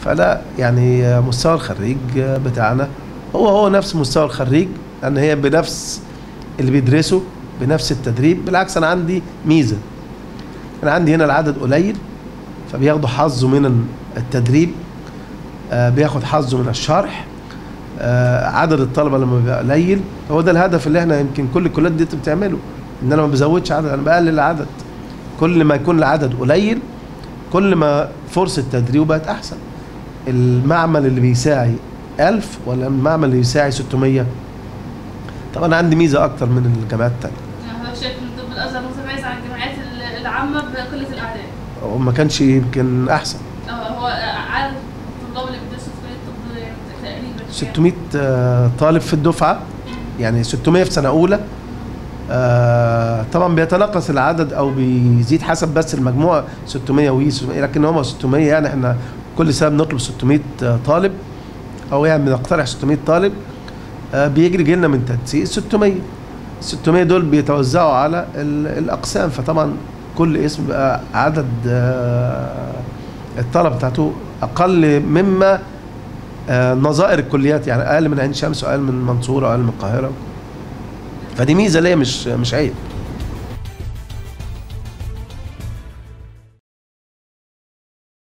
فلا يعني مستوى الخريج بتاعنا هو هو نفس مستوى الخريج لان هي بنفس اللي بيدرسه بنفس التدريب بالعكس انا عندي ميزه انا عندي هنا العدد قليل فبياخدوا حظه من التدريب آه، بياخد حظه من الشرح آه، عدد الطلبه لما بيبقى قليل هو ده الهدف اللي احنا يمكن كل الكليات دي بتعمله ان انا ما بزودش عدد انا بقلل العدد كل ما يكون العدد قليل كل ما فرصه تدريبه بقت احسن المعمل اللي بيساعي 1000 ولا المعمل اللي بيساعي 600 طبعا انا عندي ميزه اكتر من الجامعات التانية يعني هو شايف ان طب الازهر متميز عن الجامعات ال- العامه بقله الاعداد هو ما كانش يمكن احسن أو هو عدد الطلاب اللي بيدرسوا في كليه الطب تقريبا كام؟ 600 آه، طالب في الدفعه يعني 600 في سنه اولى آه، طبعا بيتناقص العدد او بيزيد حسب بس المجموع 600 وي 600 لكن هم 600 يعني احنا كل سنه بنطلب 600 طالب او يعني بنقترح 600 طالب آه، بيجري جيلنا من تنسيق 600 600 دول بيتوزعوا على ال- الاقسام فطبعا كل اسم بقى عدد آه، الطلبه بتاعته اقل مما آه، نظائر الكليات يعني اقل من عين شمس واقل من المنصوره واقل من القاهره فدي ميزه ليا مش مش عيب